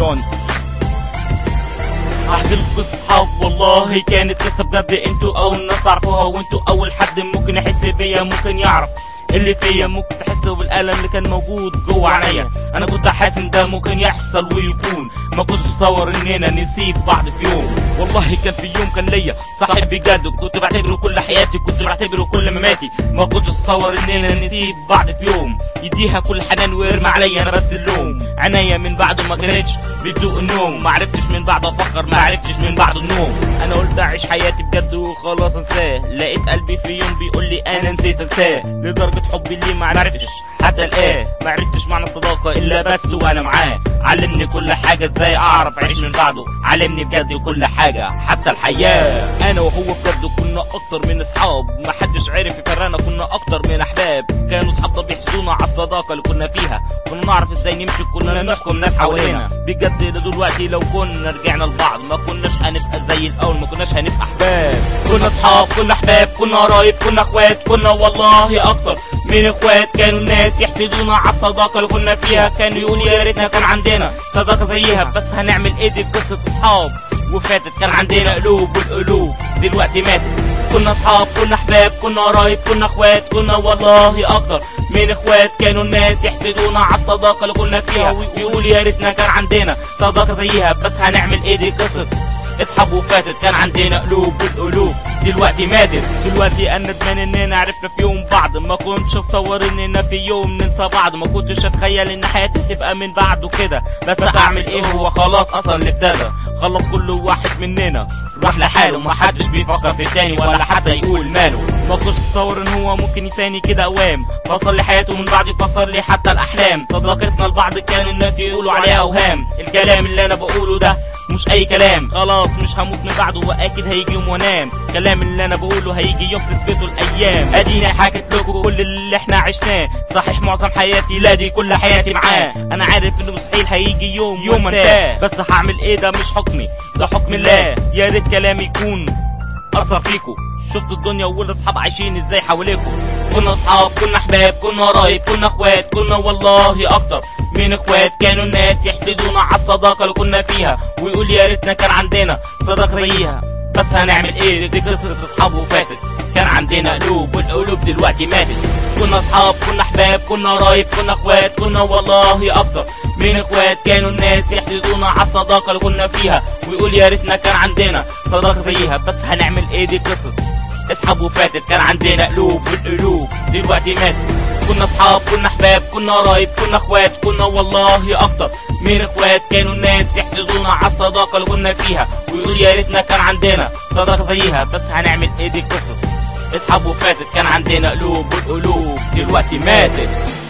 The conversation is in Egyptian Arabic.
بيونس احكيلكوا اصحاب والله كانت قصه بجد انتوا اول ناس تعرفوها وانتوا اول حد ممكن يحس بيا ممكن يعرف اللي فيا ممكن تحسوا بالالم اللي كان موجود جوه عينيا انا كنت حاسس ان ده ممكن يحصل ويكون ما كنتش اتصور اننا نسيب بعض في يوم والله كان في يوم كان ليا صاحب بجد كنت بعتبره كل حياتي كنت بعتبره كل مماتي ما كنتش اتصور اننا نسيب بعض في يوم يديها كل حنان ويرمي عليا انا بس اللوم عينيا من بعده ما كانتش بتدوق النوم ما عرفتش من بعده افكر ما عرفتش من بعده النوم انا قلت اعيش حياتي بجد وخلاص انساه لقيت قلبي في يوم بيقول لي انا نسيت انساه لدرجه حبي ليه ما عرفتش حتى الان ما عرفتش معنى الصداقه الا بس وانا معاه علمني كل حاجه ازاي اعرف اعيش من بعده علمني بجد كل حاجه حتى الحياه انا وهو بجد كنا اكتر من اصحاب ما حدش عرف يفرقنا كنا اكتر من احباب كانوا اصحابنا بيحسدونا على الصداقه اللي كنا فيها كنا نعرف ازاي نمشي كنا نحكم ناس حوالينا بجد ده دلوقتي لو كنا رجعنا لبعض ما كناش هنبقى زي الاول ما كناش هنبقى احباب كنا اصحاب كنا احباب كنا قرايب كنا اخوات كنا والله اكتر من اخوات كانوا الناس يحسدونا على الصداقه اللي كنا فيها كانوا يقولوا يا ريتنا كان عندنا صداقه زيها بس هنعمل ايه دي قصه اصحاب وفاتت كان عندنا قلوب والقلوب دلوقتي ماتت كنا اصحاب كنا احباب كنا قرايب كنا اخوات كنا والله اكتر من اخوات كانوا الناس يحسدونا على الصداقه اللي كنا فيها ويقولوا يا ريتنا كان عندنا صداقه زيها بس هنعمل ايه دي قصه اصحاب وفاتت كان عندنا قلوب والقلوب دلوقتي ماتت دلوقتي انا ندمان اننا عرفنا في يوم بعض ما كنتش اتصور اننا في يوم ننسى بعض ما كنتش اتخيل ان حياتي تبقى من بعده كده بس اعمل ايه هو خلاص اصلا اللي ابتدى خلص كل واحد مننا راح لحاله ما حدش بيفكر في التاني ولا حتى يقول ماله ما كنتش اتصور ان هو ممكن يساني كده اوام فصل لي حياته من بعد فصل لي حتى الاحلام صداقتنا لبعض كان الناس يقولوا عليها اوهام الكلام اللي انا بقوله ده مش اي كلام خلاص مش هموت من بعده واكيد هيجي يوم وانام كلام اللي انا بقوله هيجي يوم تثبته الايام اديني حكيت لكم كل اللي احنا عشناه صحيح معظم حياتي لا دي كل حياتي معاه انا عارف انه مستحيل هيجي يوم يوم انساه بس هعمل ايه ده مش حكمي ده حكم الله يا ريت كلامي يكون اثر فيكم شفتوا الدنيا والاصحاب عايشين ازاي حواليكم كنا اصحاب كنا احباب كنا قرايب كنا اخوات كنا والله اكتر من اخوات كانوا الناس يحسدونا على الصداقه اللي كنا فيها ويقول يا ريتنا كان عندنا صداقه زيها بس هنعمل ايه دي قصه اصحاب وفاتت كان عندنا قلوب والقلوب دلوقتي ماتت كنا اصحاب كنا احباب كنا قرايب كنا اخوات كنا والله اكتر من اخوات كانوا الناس يحسدونا على الصداقه اللي كنا فيها ويقول يا ريتنا كان عندنا صداقه زيها بس هنعمل ايه دي قصه اصحاب وفاتت كان عندنا قلوب والقلوب دلوقتي ماتت كنا اصحاب كنا احباب كنا قرايب كنا اخوات كنا والله اكتر من اخوات كانوا الناس يحسدونا على الصداقه اللي كنا فيها ويقول يا ريتنا كان عندنا صداقه زيها بس هنعمل ايه دي قصه اصحاب وفاتت كان عندنا قلوب والقلوب دلوقتي ماتت